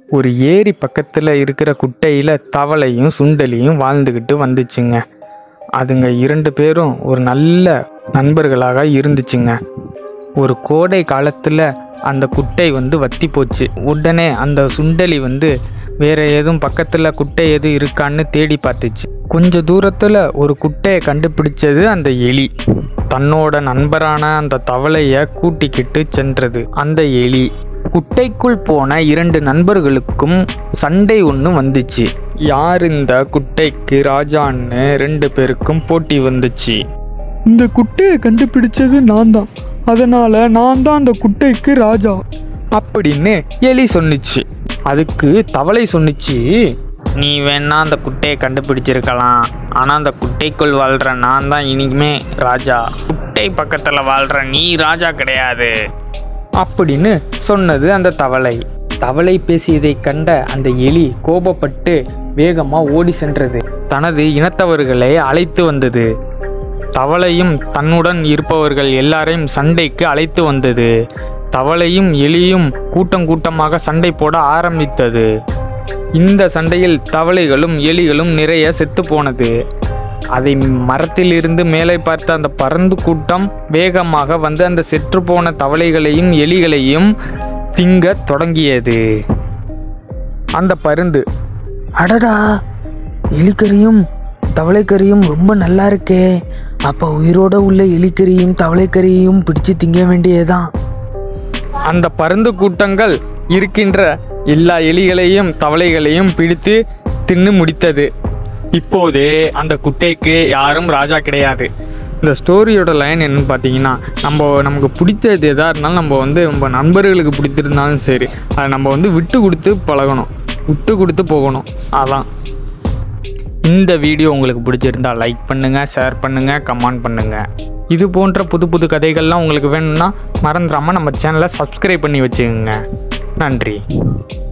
ஒரு ஏரி பக்கத்தில் இருக்கிற குட்டையில் தவளையும் சுண்டலியும் வாழ்ந்துக்கிட்டு வந்துச்சுங்க அதுங்க இரண்டு பேரும் ஒரு நல்ல நண்பர்களாக இருந்துச்சுங்க ஒரு கோடை காலத்தில் அந்த குட்டை வந்து வத்தி போச்சு உடனே அந்த சுண்டலி வந்து வேற எதுவும் பக்கத்தில் குட்டை எதுவும் இருக்கான்னு தேடி பார்த்துச்சு கொஞ்ச தூரத்தில் ஒரு குட்டையை கண்டுபிடிச்சது அந்த எலி தன்னோட நண்பரான அந்த தவளையை கூட்டிக்கிட்டு சென்றது அந்த எலி குட்டைக்குள் போன இரண்டு நண்பர்களுக்கும் சண்டை ஒன்று வந்துச்சு யார் இந்த குட்டைக்கு ராஜான்னு ரெண்டு பேருக்கும் போட்டி வந்துச்சு இந்த குட்டையை கண்டுபிடிச்சது நான் தான் அதனால நான் தான் அந்த குட்டைக்கு ராஜா அப்படின்னு எலி சொன்னுச்சு அதுக்கு தவளை சொன்னுச்சு நீ வேணா அந்த குட்டையை கண்டுபிடிச்சிருக்கலாம் ஆனால் அந்த குட்டைக்குள் வாழ்கிற நான் தான் இனிமே ராஜா குட்டை பக்கத்தில் வாழ்கிற நீ ராஜா கிடையாது அப்படின்னு சொன்னது அந்த தவளை தவளை பேசியதை கண்ட அந்த எலி கோபப்பட்டு வேகமாக ஓடி சென்றது தனது இனத்தவர்களை அழைத்து வந்தது தவளையும் தன்னுடன் இருப்பவர்கள் எல்லாரையும் சண்டைக்கு அழைத்து வந்தது தவளையும் எலியும் கூட்டம் கூட்டமாக சண்டை போட ஆரம்பித்தது இந்த சண்டையில் தவளைகளும் எலிகளும் நிறைய செத்து போனது அதை மரத்திலிருந்து மேலே பார்த்த அந்த பறந்து கூட்டம் வேகமாக வந்து அந்த செற்று போன தவளைகளையும் எலிகளையும் திங்கத் தொடங்கியது அந்த பருந்து அடடா எலிக்கறியும் தவளைக்கறியும் ரொம்ப நல்லா இருக்கே அப்போ உயிரோட உள்ள எலிக்கறியும் தவளைக்கறியும் பிடிச்சு திங்க வேண்டியதுதான் அந்த பருந்து கூட்டங்கள் இருக்கின்ற எல்லா எலிகளையும் தவளைகளையும் பிடித்து தின்னு முடித்தது இப்போதே அந்த குட்டைக்கு யாரும் ராஜா கிடையாது இந்த ஸ்டோரியோட லைன் என்னன்னு பார்த்தீங்கன்னா நம்ம நமக்கு பிடிச்சது எதாக இருந்தாலும் நம்ம வந்து நம்ம நண்பர்களுக்கு பிடித்திருந்தாலும் சரி அதை நம்ம வந்து விட்டு கொடுத்து பழகணும் விட்டு கொடுத்து போகணும் அதான் இந்த வீடியோ உங்களுக்கு பிடிச்சிருந்தா லைக் பண்ணுங்கள் ஷேர் பண்ணுங்கள் கமெண்ட் பண்ணுங்கள் இது போன்ற புது புது கதைகள்லாம் உங்களுக்கு வேணும்னா மறந்துடாமல் நம்ம சேனலை சப்ஸ்கிரைப் பண்ணி வச்சுக்கோங்க நன்றி